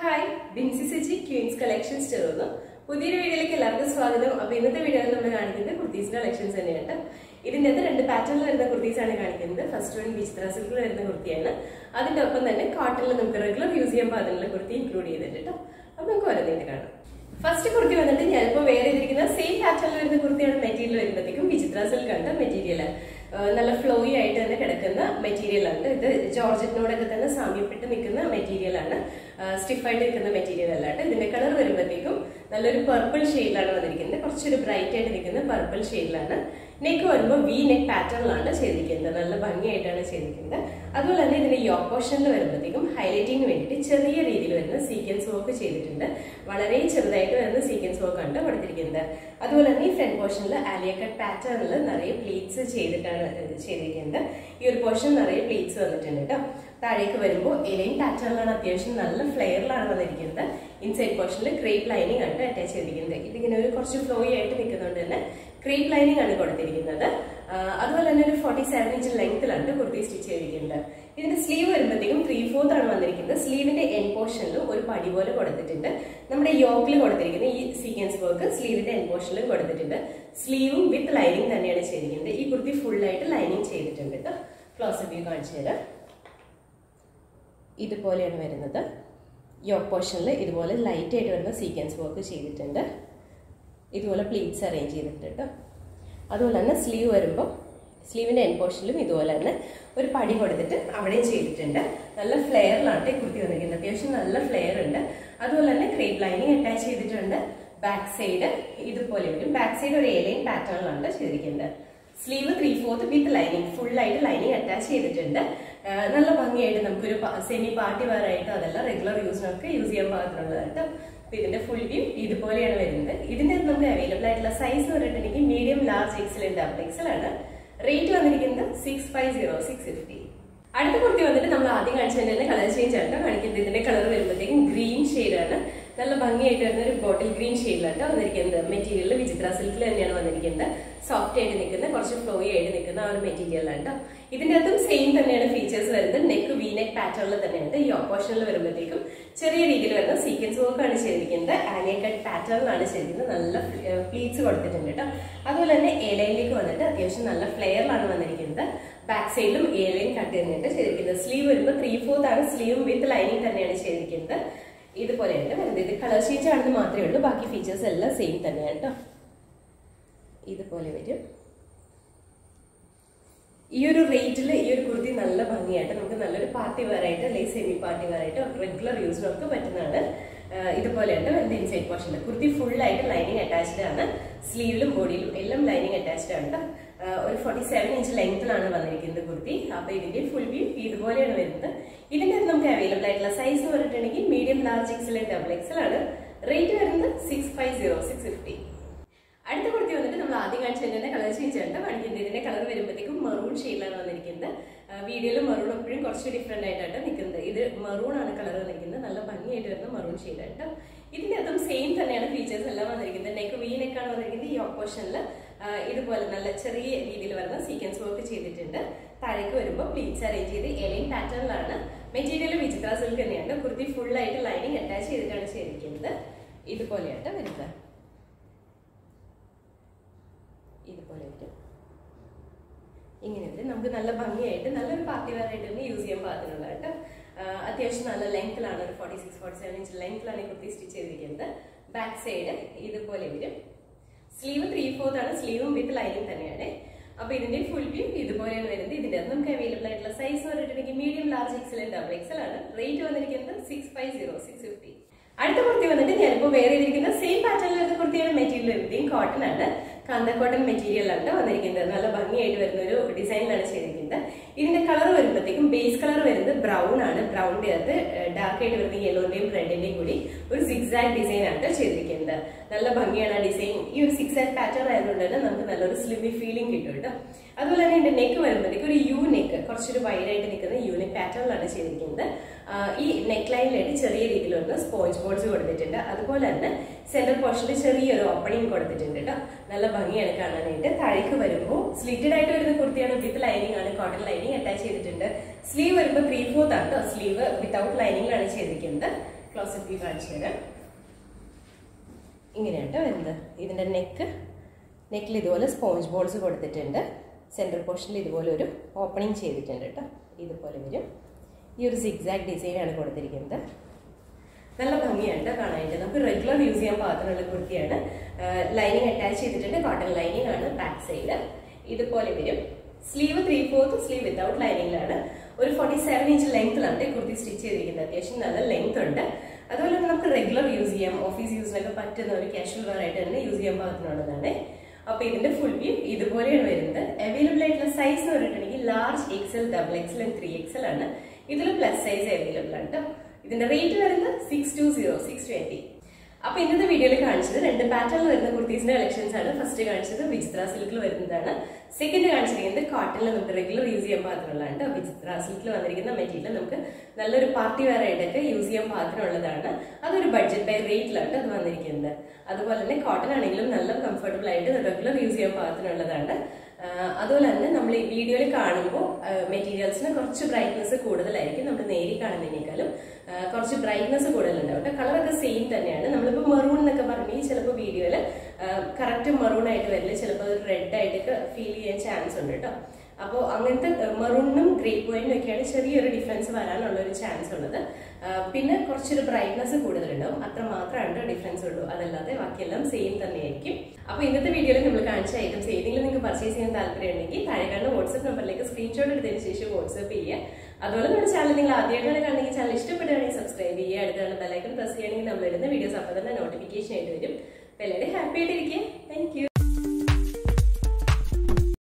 hi Binsi Saji Queens Collections ചേർന്നു പുതിയൊരു വീഡിയോയിലേക്ക് എല്ലാവർക്കും സ്വാഗതം അപ്പൊ ഇന്നത്തെ വീഡിയോയിൽ നമ്മൾ കാണിക്കുന്നത് കുർത്തീസിന്റെ കളക്ഷൻസ് തന്നെയാണ് ഇതിന്റെ അകത്ത് രണ്ട് പാറ്റേണിൽ വരുന്ന കുർത്തീസ് ആണ് കാണിക്കുന്നത് ഫസ്റ്റ് വൺ വിചിത്ര സിൽക്കിൽ വരുന്ന കുർത്തിയാണ് അതിന്റെ ഒപ്പം തന്നെ കോട്ടണിൽ നമുക്ക് റെഗുലർ യൂസ് ചെയ്യാൻ പാകത്തിനുള്ള കുർത്തി ഇൻക്ലൂഡ് ചെയ്തിട്ടുണ്ട് കേട്ടോ അപ്പൊ നമുക്ക് ഓരോന്നേറ്റ് കാണാം ഫസ്റ്റ് കുർത്തി വന്നിട്ട് ഞാനിപ്പോ വേറെ ചെയ്തിരിക്കുന്ന സെയിം പാറ്റേണിൽ വരുന്ന കുർത്തിയാണ് മെറ്റീരിയൽ വരുമ്പോഴത്തേക്കും വിചിത്ര സിൽക്ക് ആണ് മെറ്റീരിയൽ നല്ല ഫ്ലോയി ആയിട്ട് തന്നെ കിടക്കുന്ന മെറ്റീരിയൽ ആണ് ഇത് ജോർജറ്റിനോടൊക്കെ തന്നെ സാമ്യപ്പെട്ട് നിൽക്കുന്ന മെറ്റീരിയൽ ആണ് സ്റ്റിഫായിട്ട് നിൽക്കുന്ന മെറ്റീരിയൽ അല്ലാണ്ട് ഇതിന്റെ കളർ വരുമ്പോഴത്തേക്കും നല്ലൊരു പർപ്പിൾ ഷെയ്ഡിലാണ് വന്നിരിക്കുന്നത് കുറച്ചൊരു ബ്രൈറ്റ് ആയിട്ട് നിൽക്കുന്ന പർപ്പിൾ ഷെയ്ഡിലാണ് നെക്ക് വരുമ്പോൾ വി നെക്ക് പാറ്റേണിലാണ് ചെയ്തിരിക്കുന്നത് നല്ല ഭംഗിയായിട്ടാണ് ചെയ്തിരിക്കുന്നത് അതുപോലെ തന്നെ ഇതിന്റെ യോക്ക് പോർഷനിൽ വരുമ്പോഴത്തേക്കും ഹൈലൈറ്റിംഗിന് വേണ്ടിയിട്ട് ചെറിയ രീതിയിൽ വരുന്ന സീക്വൻസ് വർക്ക് ചെയ്തിട്ടുണ്ട് വളരെ ചെറുതായിട്ട് വരുന്ന സീക്വൻസ് വർക്ക് ആണ് കൊടുത്തിരിക്കുന്നത് അതുപോലെ തന്നെ ഈ ഫ്രണ്ട് പോർഷനിൽ ആലിയ കട്ട് പാറ്റേണിൽ നിറയെ പ്ലീറ്റ്സ് ചെയ്തിട്ടാണ് ഇത് ചെയ്തിരിക്കുന്നത് ഈ ഒരു പോർഷൻ നിറയെ പ്ലീറ്റ്സ് വന്നിട്ടുണ്ട് കേട്ടോ താഴേക്ക് വരുമ്പോൾ എലൈൻ പാറ്റേണിലാണ് അത്യാവശ്യം നല്ല ഫ്ലെയറിലാണ് വന്നിരിക്കുന്നത് ഇൻസൈഡ് പോർഷനിൽ ക്രേപ്പ് ലൈനിങ് ആണ് അറ്റാച്ച് ചെയ്തിരിക്കുന്നത് ഇതിങ്ങനെ ഒരു കുറച്ച് ഫ്ലോയി ആയിട്ട് നിൽക്കുന്നതുകൊണ്ട് തന്നെ ക്രേപ്പ് ലൈനിങ് ആണ് കൊടുത്തിരിക്കുന്നത് അതുപോലെ തന്നെ ഒരു ഫോർട്ടി സെവൻ ഇഞ്ച് ലെങ്ത്തിലാണ് കുർത്തി സ്റ്റിച്ച് ചെയ്തിരിക്കുന്നത് ഇതിന്റെ സ്ലീവ് വരുമ്പോഴത്തേക്കും ത്രീ ഫോർത്ത് ആണ് വന്നിരിക്കുന്നത് സ്ലീവിന്റെ എൻ പോർഷനിൽ ഒരു പടി പോലെ കൊടുത്തിട്ടുണ്ട് നമ്മുടെ യോക്കിൽ കൊടുത്തിരിക്കുന്ന ഈ സീക്വൻസ് വർക്ക് സ്ലീവിന്റെ എൻ പോർഷനിലും കൊടുത്തിട്ടുണ്ട് സ്ലീവും വിത്ത് ലൈനിങ് തന്നെയാണ് ചെയ്തിരിക്കുന്നത് ഈ കുർത്തി ഫുൾ ആയിട്ട് ലൈനിങ് ചെയ്തിട്ടുണ്ട് കേട്ടോ ക്ലോസ് വ്യൂ കാണിച്ചു തരാം ഇതുപോലെയാണ് വരുന്നത് യോക്ക് പോർഷനിൽ ഇതുപോലെ ലൈറ്റ് ആയിട്ട് വരുന്ന സീക്വൻസ് വർക്ക് ചെയ്തിട്ടുണ്ട് ഇതുപോലെ പ്ലീറ്റ്സ് അറേഞ്ച് ചെയ്തിട്ടുണ്ട് കേട്ടോ അതുപോലെ തന്നെ സ്ലീവ് വരുമ്പോൾ സ്ലീവിൻ്റെ എൻ പോർഷനിലും ഇതുപോലെ തന്നെ ഒരു പടി കൊടുത്തിട്ട് അവിടെയും ചെയ്തിട്ടുണ്ട് നല്ല ഫ്ലെയറിലാണ് ഈ കുർത്തി വന്നിരിക്കുന്നത് അത്യാവശ്യം നല്ല ഫ്ലെയർ ഉണ്ട് അതുപോലെ തന്നെ ക്രേപ്പ് ലൈനിങ് അറ്റാച്ച് ചെയ്തിട്ടുണ്ട് ബാക്ക് സൈഡ് ഇതുപോലെ വരും ബാക്ക് സൈഡ് ഒരു ഏലൈൻ പാറ്റേണിലാണ് ചെയ്തിരിക്കുന്നത് sleeve three fourth with lining full ആയിട്ട് ലൈനിങ് അറ്റാച്ച് ചെയ്തിട്ടുണ്ട് നല്ല ഭംഗിയായിട്ട് നമുക്കൊരു സെമി പാർട്ടി വെയർ ആയിട്ട് അതല്ല റെഗുലർ യൂസിനൊക്കെ യൂസ് ചെയ്യാൻ പാകത്തിനുള്ളതായിട്ട് അപ്പൊ ഇതിന്റെ ഫുൾ വ്യൂ ഇതുപോലെയാണ് വരുന്നത് ഇതിന്റെ നമുക്ക് അവൈലബിൾ ആയിട്ടുള്ള സൈസ് പറഞ്ഞിട്ടുണ്ടെങ്കിൽ medium large XL double XL ആണ് റേറ്റ് വന്നിരിക്കുന്നത് six five zero six fifty അടുത്ത കുർത്തി വന്നിട്ട് നമ്മൾ ആദ്യം കാണിച്ചതിന്റെ തന്നെ കളർ ചേഞ്ച് ആണ് കാണിക്കുന്നത് ഇതിന്റെ കളർ വരുമ്പോഴത്തേക്കും ഗ്രീൻ ആണ് നല്ല ഭംഗിയായിട്ട് വരുന്ന ഒരു ബോട്ടിൽ ഗ്രീൻ ഷെയ്ഡിലാണ് വന്നിരിക്കുന്നത് മെറ്റീരിയൽ വിചിത്ര സിൽക്കിൽ തന്നെയാണ് വന്നിരിക്കുന്നത് സോഫ്റ്റ് ആയിട്ട് നിൽക്കുന്ന കുറച്ച് ഫ്ലോയി ആയിട്ട് നിൽക്കുന്ന ആ ഒരു മെറ്റീരിയലാണ് കേട്ടോ ഇതിന്റെ അകത്തും സെയിം തന്നെയാണ് ഫീച്ചേഴ്സ് വരുന്നത് നെക്ക് വി നെക്ക് പാറ്റേണിൽ തന്നെയാണ് ഈ ഓപ്പോഷനിൽ വരുമ്പോഴത്തേക്കും ചെറിയ രീതിയിൽ വരുന്ന സീക്വൻസ് വർക്കാണ് ചെയ്തിരിക്കുന്നത് ആനിയ കട്ട് പാറ്റേണിലാണ് ചെയ്തിരിക്കുന്നത് നല്ല പ്ലീറ്റ്സ് കൊടുത്തിട്ടുണ്ട് കേട്ടോ അതുപോലെ തന്നെ എ ലൈനിലേക്ക് വന്നിട്ട് അത്യാവശ്യം നല്ല ഫ്ലെയറിലാണ് വന്നിരിക്കുന്നത് ബാക്ക് സൈഡിലും എ ലൈൻ കട്ട് തന്നെയാണ് ചെയ്തിരിക്കുന്നത് സ്ലീവ് വരുമ്പോൾ ത്രീ ഫോർത്ത് ആണ് സ്ലീവും വിത്ത് ലൈനിങ് തന്നെയാണ് ചെയ്തിരിക്കുന്നത് ഇതുപോലെയാണ് വരുന്നത് ഇത് കളർ ചേഞ്ച് ആണെന്ന് മാത്രമേ ഉള്ളൂ ബാക്കി ഫീച്ചേഴ്സ് എല്ലാം സെയിം തന്നെയാണ് കേട്ടോ ഇതുപോലെ വരും ഈ ഒരു റേറ്റിൽ ഈ ഒരു കുർത്തി നല്ല ഭംഗിയായിട്ട് നമുക്ക് നല്ലൊരു പാർട്ടി വെയർ ആയിട്ട് അല്ലെങ്കിൽ സെമി പാർട്ടി വെയർ ആയിട്ട് റെഗുലർ യൂസിനൊക്കെ പറ്റുന്നതാണ് ഇതുപോലെയാണ് വരുന്നത് ഇൻസൈഡ് പോർഷൻ കുർത്തി ഫുൾ ആയിട്ട് ലൈനിങ് അറ്റാച്ച്ഡ് ആണ് സ്ലീവിലും ബോഡിയിലും എല്ലാം ലൈനിങ് അറ്റാച്ച്ഡ് ആണ് ഒരു ഫോർട്ടി സെവൻ ഇഞ്ച് ലെങ്ത്തിലാണ് വന്നിരിക്കുന്നത് കുർത്തി അപ്പൊ ഇതിന്റെ ഫുൾ വ്യൂ ഇതുപോലെയാണ് വരുന്നത് ഇതിന്റെ നമുക്ക് അവൈലബിൾ ആയിട്ടുള്ള സൈസ് പറഞ്ഞിട്ടുണ്ടെങ്കിൽ medium large XL double XL ആണ് റേറ്റ് വരുന്നത് six five zero six fifty അടുത്ത കുർത്തി വന്നിട്ട് നമ്മൾ ആദ്യം കാണിച്ചതിന്റെ കളർ ചേഞ്ച് ആണ് കാണിക്കുന്നത് ഇതിന്റെ കളർ വരുമ്പോഴത്തേക്കും മെറൂൺ ഷെയ്ഡിലാണ് വന്നിരിക്കുന്നത് വീഡിയോയിൽ മെറൂൺ എപ്പോഴും കുറച്ച് ഡിഫറെന്റ് ആയിട്ടാണ് നിൽക്കുന്നത് ഇത് മെറൂൺ ആണ് കളർ വന്നിരിക്കുന്നത് നല്ല ഭംഗിയായിട്ട് വരുന്ന മെറൂൺ ഷെയ്ഡായിട്ട് ഇതിന്റെ അകത്തും സെയിം തന്നെയാണ് ഫീച്ചേഴ്സ് എല്ലാം വന്നിരിക്കുന്നത് നെക്ക് വി നെക്കാണ് വന്നിരിക്കുന്നത് ഈ ഓപ്പോഷനിൽ ഇതുപോലെ നല്ല ചെറിയ രീതിയിൽ വരുന്ന സീക്വൻസ് വർക്ക് ചെയ്തിട്ടുണ്ട് താഴേക്ക് വരുമ്പോൾ പ്ലീറ്റ്സ് അറേഞ്ച് ചെയ്ത് എലൈൻ പാറ്റേണിലാണ് മെറ്റീരിയൽ വിചിത്ര സിൽക്ക് തന്നെയാണ് കുർത്തി ഫുൾ ആയിട്ട് ലൈനിങ് അറ്റാച്ച് ചെയ്തിട്ടാണ് ചെയ്തിരിക്കുന്നത് ഇതുപോലെയാണ് വരുന്നത് ഇതുപോലെ വരും ഇങ്ങനെ വരും നമുക്ക് നല്ല ഭംഗിയായിട്ട് നല്ലൊരു പാർട്ടി വെയർ ആയിട്ട് തന്നെ യൂസ് ചെയ്യാൻ പാകത്തിനുള്ളതായിട്ട് അത്യാവശ്യം നല്ല ലെങ്ത്തിലാണ് ഒരു forty six forty seven inch ലെങ്ത്തിലാണ് ഈ കുർത്തി സ്റ്റിച്ച് ചെയ്തിരിക്കുന്നത് ബാക്ക് സൈഡ് ഇതുപോലെ വരും സ്ലീവ് ത്രീ ഫോർത്ത് ആണ് സ്ലീവും വിത്ത് ലൈനിങ് തന്നെയാണ് അപ്പൊ ഇതിന്റെ ഫുൾ വ്യൂ ഇതുപോലെയാണ് വരുന്നത് ഇതിന്റെ നമുക്ക് അവൈലബിൾ ആയിട്ടുള്ള സൈസ് പറഞ്ഞിട്ടുണ്ടെങ്കിൽ medium large XL double XL ആണ് റേറ്റ് വന്നിരിക്കുന്നത് six five zero six fifty അടുത്ത കുർത്തി വന്നിട്ട് ഞാനിപ്പോ വേറെ ഇരിക്കുന്ന സെയിം പാറ്റേണിൽ വരുന്ന കുർത്തിയുടെ മെറ്റീരിയൽ വരുന്നതും കോട്ടൺ ആണ് കാന്ത കോട്ടൺ മെറ്റീരിയൽ ആണ് വന്നിരിക്കുന്നത് നല്ല ഭംഗിയായിട്ട് വരുന്ന ഒരു ഡിസൈനിലാണ് ചെയ്തിരിക്കുന്നത് ഇതിന്റെ കളർ വരുമ്പോഴത്തേക്കും ബേസ് കളർ വരുന്നത് ബ്രൗൺ ആണ് ബ്രൗണിന്റെ അകത്ത് ഡാർക്ക് ആയിട്ട് വരുന്ന യെല്ലോന്റെയും റെഡിന്റെയും കൂടി ഒരു സിക്സ് ആക്ട് ഡിസൈൻ ആണ് ചെയ്തിരിക്കുന്നത് നല്ല ഭംഗിയാണ് ആ ഡിസൈൻ ഈ ഒരു സിക്സ് ആക്ട് പാറ്റേൺ ആയതുകൊണ്ട് തന്നെ നമുക്ക് നല്ലൊരു സ്ലിമി ഫീലിംഗ് കിട്ടും കേട്ടോ അതുപോലെ തന്നെ ഇതിന്റെ നെക്ക് വരുമ്പോഴത്തേക്ക് ഒരു യു നെക്ക് കുറച്ചൊരു വൈഡ് ആയിട്ട് നിൽക്കുന്ന യു നെക്ക് പാറ്റേണിലാണ് ചെയ്തിരിക്കുന്നത് ഈ നെക്ക് ലൈനിലായിട്ട് ചെറിയ രീതിയിൽ വരുന്ന സ്പോഞ്ച് ബോർഡ്സ് കൊടുത്തിട്ടുണ്ട് അതുപോലെ തന്നെ സെന്റർ പോർഷനിൽ ചെറിയൊരു ഓപ്പണിംഗ് കൊടുത്തിട്ടുണ്ട് കേട്ടോ നല്ല ഭംഗിയാണ് കാണാനായിട്ട് താഴേക്ക് വരുമ്പോൾ സ്ലിറ്റഡ് ആയിട്ട് വരുന്ന കുർത്തിയാണ് വിത്ത് ലൈനിങ് ആണ് കോട്ടൺ ലൈനിങ് അറ്റാച്ച് ചെയ്തിട്ടുണ്ട് സ്ലീവ് വരുമ്പോൾ ത്രീ ഫോർത്ത് ആണ് കേട്ടോ സ്ലീവ് വിത്തൗട്ട് ലൈനിങ്ങിലാണ് ചെയ്തിരിക്കുന്നത് ക്ലോസറ്റ് വ്യൂ കാണിച്ചു തരാം ഇങ്ങനെയാട്ടോ വരുന്നത് ഇതിൻ്റെ നെക്ക് നെക്കിൽ ഇതുപോലെ സ്പോഞ്ച് ബോൾസ് കൊടുത്തിട്ടുണ്ട് സെൻറ്റർ പോർഷനിൽ ഇതുപോലെ ഒരു ഓപ്പണിംഗ് ചെയ്തിട്ടുണ്ട് കേട്ടോ ഇതുപോലെ വരും ഈ ഒരു സിക്സാക്ട് ഡിസൈനാണ് കൊടുത്തിരിക്കുന്നത് നല്ല ഭംഗിയുണ്ട് കാണാനായിട്ട് നമുക്ക് റെഗുലർ യൂസ് ചെയ്യാൻ പാകത്തിനുള്ള കുർത്തിയാണ് ലൈനിങ് അറ്റാച്ച് ചെയ്തിട്ടുണ്ട് കോട്ടൺ ലൈനിങ് ആണ് ബാക്ക് സൈഡ് ഇതുപോലെ വരും sleeve three fourth sleeve without ലൈനിങ്ങിലാണ് ഒരു ഫോർട്ടി സെവൻ ഇഞ്ച് ലെങ്ത്തിലാണ് കുർത്തി സ്റ്റിച്ച് ചെയ്തിരിക്കുന്നത് അത്യാവശ്യം നല്ല ലെങ്ത് ഉണ്ട് അതുപോലെ തന്നെ നമുക്ക് റെഗുലർ യൂസ് ചെയ്യാം ഓഫീസ് യൂസിനൊക്കെ പറ്റുന്ന ഒരു കാഷ്വൽ വെയർ ആയിട്ട് തന്നെ യൂസ് ചെയ്യാൻ പാകത്തിനുള്ളതാണ് അപ്പൊ ഇതിന്റെ ഫുൾ വ്യൂ ഇതുപോലെയാണ് വരുന്നത് അവൈലബിൾ ആയിട്ടുള്ള സൈസ് എന്ന് പറഞ്ഞിട്ടുണ്ടെങ്കിൽ large XL double XL and three XL ആണ് ഇതിൽ പ്ലസ് സൈസ് അവൈലബിൾ ആണ് കേട്ടോ ഇതിന്റെ റേറ്റ് വരുന്നത് six two zero six twenty അപ്പൊ ഇന്നത്തെ വീഡിയോയിൽ കാണിച്ചത് രണ്ട് പാറ്റേണിൽ വരുന്ന കുർത്തീസിന്റെ കളക്ഷൻസ് ആണ് ഫസ്റ്റ് കാണിച്ചത് വിചിത്ര സിൽക്കിൽ വരുന്നതാണ് സെക്കൻഡ് കാണിച്ചിരിക്കുന്നത് കോട്ടണിൽ നമുക്ക് റെഗുലർ യൂസ് ചെയ്യാൻ പാകത്തിനുള്ളതാണ് വിചിത്ര സിൽക്കിൽ വന്നിരിക്കുന്ന മെറ്റീരിയൽ നമുക്ക് നല്ലൊരു പാർട്ടി വെയർ ആയിട്ടൊക്കെ യൂസ് ചെയ്യാൻ പാകത്തിനുള്ളതാണ് അതൊരു ബഡ്ജറ്റ് ബൈ റേറ്റിലാണ് അത് വന്നിരിക്കുന്നത് അതുപോലെ തന്നെ കോട്ടൺ ആണെങ്കിലും നല്ല കംഫർട്ടബിൾ ആയിട്ട് റെഗുലർ യൂസ് ചെയ്യാൻ പാകത്തിനുള്ളതാണ് അതുപോലെ തന്നെ നമ്മൾ ഈ വീഡിയോയിൽ കാണുമ്പോൾ മെറ്റീരിയൽസിന് കുറച്ച് ബ്രൈറ്റ്നസ് കൂടുതലായിരിക്കും നമ്മൾ നേരി കാണുന്നതിനേക്കാളും കുറച്ച് ബ്രൈറ്റ്നസ് കൂടുതലുണ്ടാവും കേട്ടോ കളറൊക്കെ സെയിം തന്നെയാണ് നമ്മളിപ്പോൾ മെറൂൺ എന്നൊക്കെ പറഞ്ഞാൽ ചിലപ്പോൾ വീഡിയോയിൽ കറക്റ്റ് മെറൂൺ ആയിട്ട് വരില്ല ചിലപ്പോൾ ഒരു റെഡ് ആയിട്ടൊക്കെ ഫീൽ ചെയ്യാൻ ചാൻസ് ഉണ്ട് കേട്ടോ അപ്പോൾ അങ്ങനത്തെ മെറൂണിനും ഗ്രേ പോയിന്റിനും ഒക്കെയാണ് ചെറിയൊരു ഡിഫറൻസ് വരാനുള്ള ഒരു ചാൻസ് ഉള്ളത് പിന്നെ കുറച്ചൊരു ബ്രൈറ്റ്നസ് കൂടുതലുണ്ടാവും അത്ര മാത്രമാണ് ഡിഫറൻസ് ഉള്ളൂ അതല്ലാതെ ബാക്കിയെല്ലാം സെയിം തന്നെയായിരിക്കും അപ്പോൾ ഇന്നത്തെ വീഡിയോയിൽ നമ്മൾ കാണിച്ച ഐറ്റംസ് ഏതെങ്കിലും നിങ്ങൾക്ക് പർച്ചേസ് ചെയ്യാൻ താല്പര്യം ഉണ്ടെങ്കിൽ താഴെ കാണുന്ന വാട്സ്ആപ്പ് നമ്പറിലേക്ക് സ്ക്രീൻഷോട്ട് എടുത്തതിന് ശേഷം വാട്സ്ആപ്പ് ചെയ്യുക അതുപോലെ നമ്മുടെ ചാനൽ നിങ്ങൾ ആദ്യമായിട്ടാണ് കാണുന്നെങ്കിൽ ചാനൽ ഇഷ്ടപ്പെടുകയാണെങ്കിൽ സബ്സ്ക്രൈബ് ചെയ്യുക അടുത്താണ് ബെല്ലൈക്കൺ പ്രസ് ചെയ്യുകയാണെങ്കിൽ നമ്മൾ ഇടുന്ന വീഡിയോസ് അപ്പോൾ തന്നെ നോട്ടിഫിക്കേഷൻ ആയിട്ട് വരും അപ്പോൾ എല്ലാവരും ഹാപ്പി ആയിട്ടിരിക്കുക താങ്ക്